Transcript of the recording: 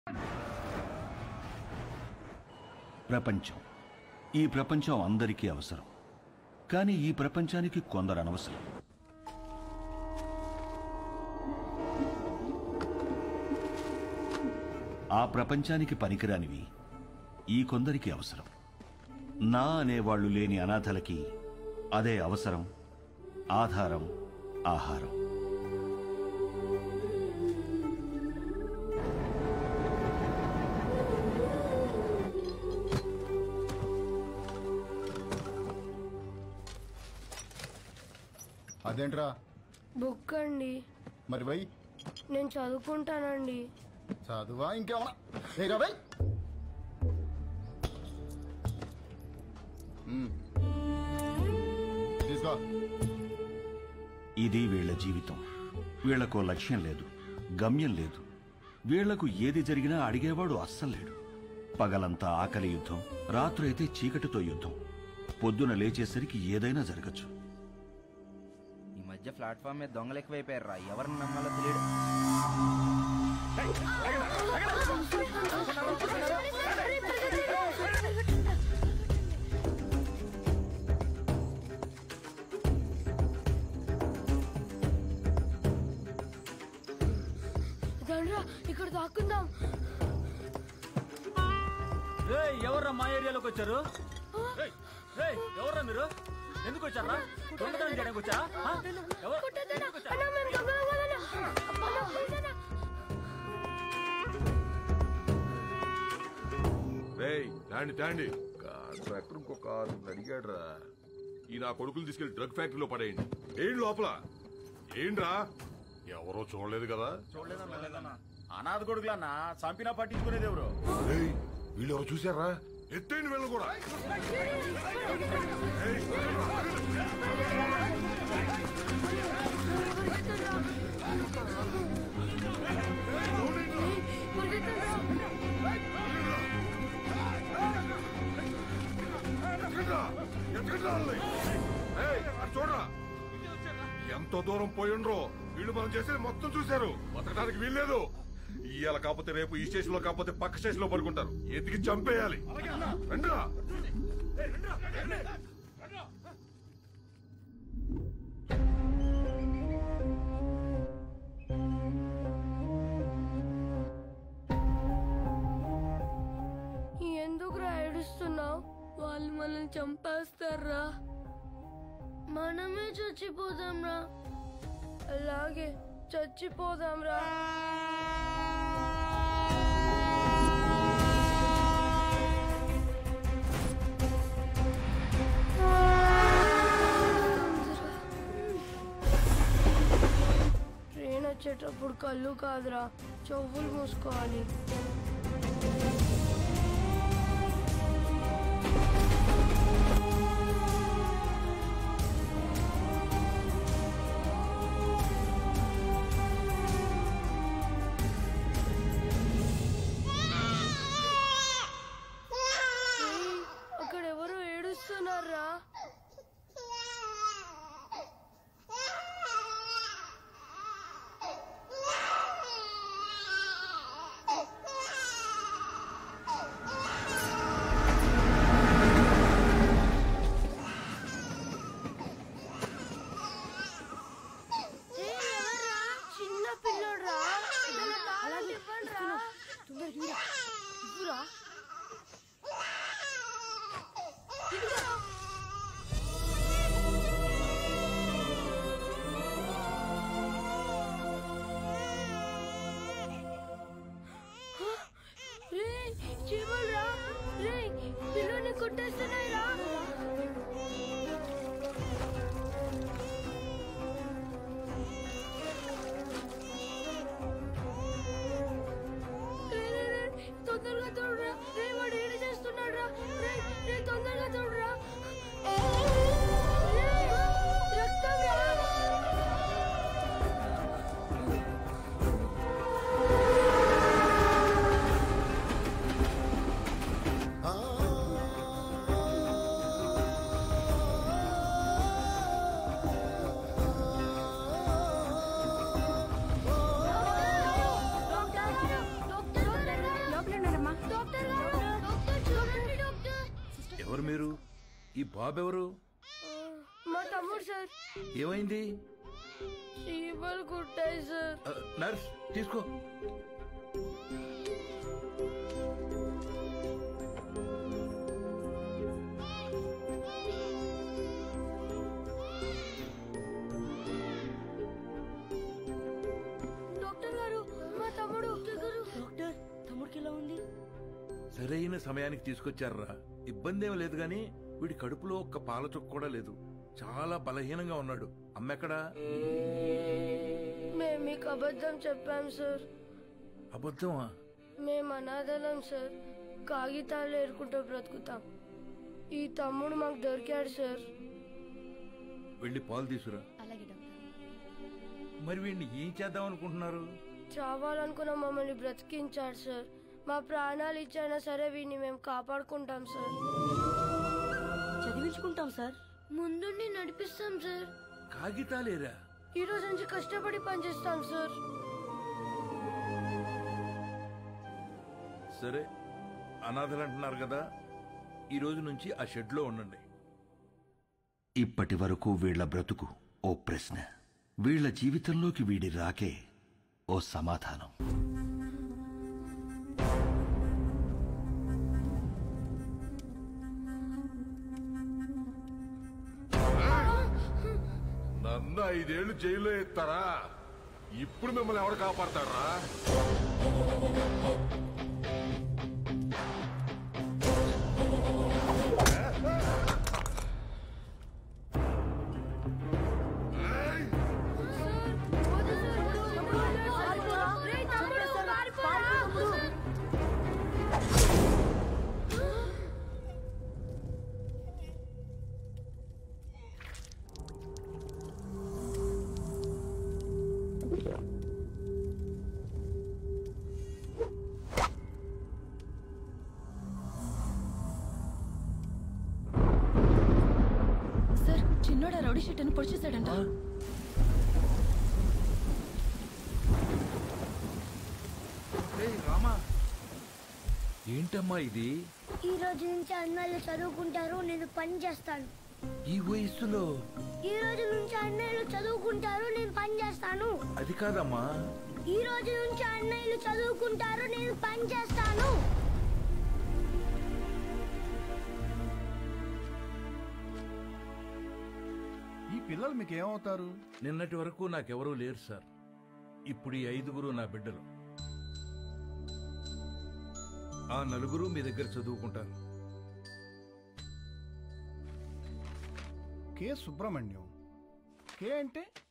ప్రపంచం ఈ ప్రపంచం అందరికీ అవసరం కానీ ఈ ప్రపంచానికి కొందరు అనవసరం ఆ ప్రపంచానికి పనికిరానివి ఈ కొందరికి అవసరం నా అనేవాళ్లు లేని అనాథలకి అదే అవసరం ఆధారం ఆహారం అదేంట్రా బుక్ అండి మరి వై నేను చదువుకుంటానండి చదువా ఇంకేమన్నా ఏరా వై మ్మ్. తీసుకో ఇది వీళ్ళ జీవితం వీళ్లకు లక్ష్యం లేదు గమ్యం లేదు వీళ్లకు ఏది జరిగినా అడిగేవాడు అస్సలు లేడు పగలంతా ఆకలి యుద్ధం రాత్రైతే చీకటితో యుద్ధం పొద్దున లేచేసరికి ఏదైనా జరగచ్చు ఈ మధ్య ప్లాట్ఫామ్ మీద దొంగలు ఎక్కువైపోయారు ఎవరిని నమ్మాలో తెలియదు దండ్రా ఇక్కడ దాక్కుందాం ఎవర్రా మా ఏరియాలోకి వచ్చారు ఏయ్, ఏయ్, ఎవర్రా మీరు ఎందుకు వచ్చారా దొంగతనం చేయడానికి వచ్చా ఆ? ఎవరు- కొట్టొద్దన్నా. ఎందుకు వచ్చారు? అన్నా, మేము దొంగలం కాదన్నా. అన్నా, ప్లీజ్ అన్నా. రేయ్ తాండి తాండి కాంట్రాక్టర్ ఇంకో కారు అడిగాడు రా ఈ నా కొడుకులు తీసుకెళ్లి డ్రగ్ ఫ్యాక్టరీలో పడేయండి ఏంటి లోపల ఏంట్రా ఎవరో చూడలేదు కదా అనాథ కొడుకులన్నా చంపినా పట్టించుకునేది ఎవరు రేయ్ వీళ్ళు ఎవరో చూసారా ఎత్తేయండి వీళ్ళు కూడా ఏయ్, ఎత్తకండ్రా, ఎత్తకండ్రా వాళ్ళని. ఏయ్, అటు చూడరా ఎంతో దూరం పోయిండ్రో వీళ్ళు మనం చేసేది మొత్తం చూశారు బతకడానికి వీల్లేదు ఇవాళ కాకపోతే రేపు ఈ స్టేషన్ లో కాకపోతే పక్క స్టేషన్ లో పడుకుంటారు ఎతికి చంపేయాలి రండ్రా ఎందుకురా ఏడుస్తున్నావు వాళ్ళు మనల్ని చంపేస్తారా మనమే చచ్చిపోదాంరా అలాగే చచ్చిపోదాంరా ట్రైన్ వచ్చేటప్పుడు కళ్ళు కాదురా చెవులు మూసుకోవాలి ఏయ్, అక్కడ ఎవరో ఏడుస్తున్నారా ఆ ఎవరు మీరు ఈ బాబు ఎవరు మా తమ్ముడు సార్ ఏమైంది చీమలు కుట్టాయి సార్ ఆ, నర్స్ తీసుకో డాక్టర్ గారు మా తమ్ముడు డాక్టర్ తమ్ముడికి ఎలా ఉంది సరైన సమయానికి తీసుకొచ్చారా ఇబ్బంది ఏం లేదు గాని వీడి కడుపులో ఒక్క పాల చుక్క కూడా లేదు చాలా బలహీనంగా ఉన్నాడు అమ్మెక్కడా మేము మీకు అబద్ధం చెప్పాం సార్ అబద్ధమా మేము అనాథలం సార్ కాగితాలు ఏరుకుంటూ బ్రతుకుతాం ఈ తమ్ముడు మాకు దొరికాడు సార్ వెళ్ళి పాలు తీసురా మరి వీడిని ఏం చేద్దాం అనుకుంటున్నారు చావాలనుకున్న మమ్మల్ని బ్రతికించాడు సార్ మా ప్రాణాలు ఇచ్చైనా సరే వీడిని మేము కాపాడుకుంటాం సార్ చదివించుకుంటాం సార్ ముందుండి నడిపిస్తాం సార్ కాగితాలేరా ఈ రోజు నుంచి కష్టపడి పనిచేస్తాం సార్ సరే అనాథలు అంటున్నారు కదా ఈ రోజు నుంచి ఆ షెడ్లో ఉండండి ఇప్పటి వరకు వీళ్ల బ్రతుకు ఓ ప్రశ్న వీళ్ల జీవితంలోకి వీడి రాకే ఓ సమాధానం నన్ను ఐదేళ్లు జైల్లో ఎత్తారా ఇప్పుడు మిమ్మల్ని ఎవరు కాపాడతారా సార్ చిన్నోడ రౌడీ షీట్ అని పొడిచేశాడంట ఏయ్, రామా ఏంటమ్మా ఇది ఈ రోజు నుంచి అన్నయ్యలు చదువుకుంటారు నేను పని చేస్తాను ఈ వయస్సులో ఈ రోజు నుంచి అన్నయ్యలు చదువుకుంటారు నేను పని చేస్తాను అది కాదమ్మా ఈ రోజు నుంచి అన్నయ్యలు చదువుకుంటారు నేను పని చేస్తాను ఈ పిల్లలు మీకు ఏమవుతారు నిన్నటి వరకు నాకెవరూ లేరు సార్ ఇప్పుడు ఈ ఐదుగురు నా బిడ్డలు ఆ నలుగురు మీ దగ్గర చదువుకుంటారు కె సుబ్రహ్మణ్యం కే అంటే